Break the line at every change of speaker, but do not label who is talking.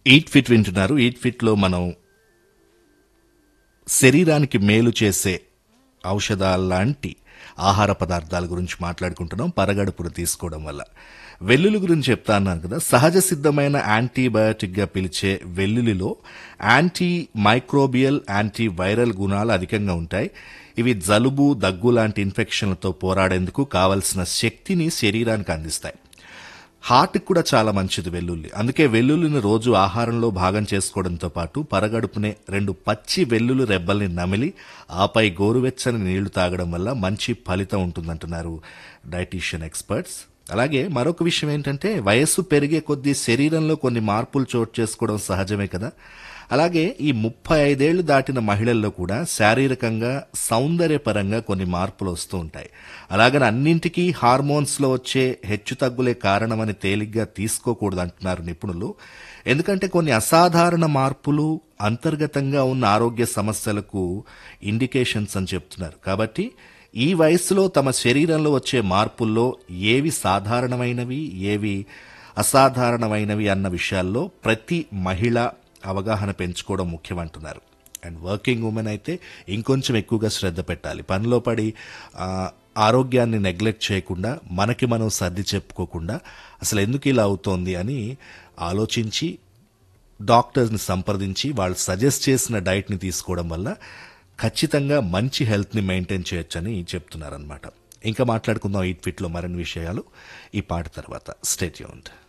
eat fit వింటున్నారు eat ఫిట్లో మనం శరీరానికి మేలు చేసే ఔషధాల లాంటి ఆహార పదార్థాల గురించి మాట్లాడుకుంటున్నాం పరగడుపును తీసుకోవడం వల్ల వెల్లుల్లి గురించి చెప్తా అన్నాను కదా సహజ సిద్ధమైన యాంటీబయాటిక్గా పిలిచే వెల్లుల్లిలో యాంటీ మైక్రోబియల్ యాంటీ వైరల్ గుణాలు అధికంగా ఉంటాయి ఇవి జలుబు దగ్గు లాంటి ఇన్ఫెక్షన్లతో పోరాడేందుకు కావలసిన శక్తిని శరీరానికి అందిస్తాయి హార్ట్కి కూడా చాలా మంచిది వెల్లుల్లి అందుకే వెల్లుల్లిని రోజు ఆహారంలో భాగం చేసుకోవడంతో పాటు పరగడుపునే రెండు పచ్చి వెల్లుల్లి రెబ్బల్ని నమిలి ఆపై గోరువెచ్చని నీళ్లు తాగడం వల్ల మంచి ఫలితం ఉంటుందంటున్నారు డైటీషియన్ ఎక్స్పర్ట్స్ అలాగే మరొక విషయం ఏంటంటే వయస్సు పెరిగే కొద్దీ శరీరంలో కొన్ని మార్పులు చోటు చేసుకోవడం సహజమే కదా అలాగే ఈ ముప్పై ఐదేళ్లు దాటిన మహిళల్లో కూడా శారీరకంగా సౌందర్యపరంగా కొన్ని మార్పులు వస్తూ ఉంటాయి అలాగని అన్నింటికీ హార్మోన్స్లో వచ్చే హెచ్చుతగ్గులే కారణమని తేలిగ్గా తీసుకోకూడదు అంటున్నారు నిపుణులు ఎందుకంటే కొన్ని అసాధారణ మార్పులు అంతర్గతంగా ఉన్న ఆరోగ్య సమస్యలకు ఇండికేషన్స్ అని చెప్తున్నారు కాబట్టి ఈ వయస్సులో తమ శరీరంలో వచ్చే మార్పుల్లో ఏవి సాధారణమైనవి ఏవి అసాధారణమైనవి అన్న విషయాల్లో ప్రతి మహిళ అవగాహన పెంచుకోవడం ముఖ్యమంటున్నారు అండ్ వర్కింగ్ ఉమెన్ అయితే ఇంకొంచెం ఎక్కువగా శ్రద్ధ పెట్టాలి పనిలో పడి ఆ, ఆరోగ్యాన్ని నెగ్లెక్ట్ చేయకుండా మనకి మనం సర్ది చెప్పుకోకుండా అసలు ఎందుకు ఇలా అవుతోంది అని ఆలోచించి డాక్టర్స్ని సంప్రదించి వాళ్ళు సజెస్ట్ చేసిన డైట్ని తీసుకోవడం వల్ల ఖచ్చితంగా మంచి హెల్త్ని మెయింటైన్ చేయొచ్చని చెప్తున్నారనమాట ఇంకా మాట్లాడుకుందాం ఈట్ ఫిట్లో మరిన్ని విషయాలు ఈ పాట తర్వాత స్టేట్ యూన్డ్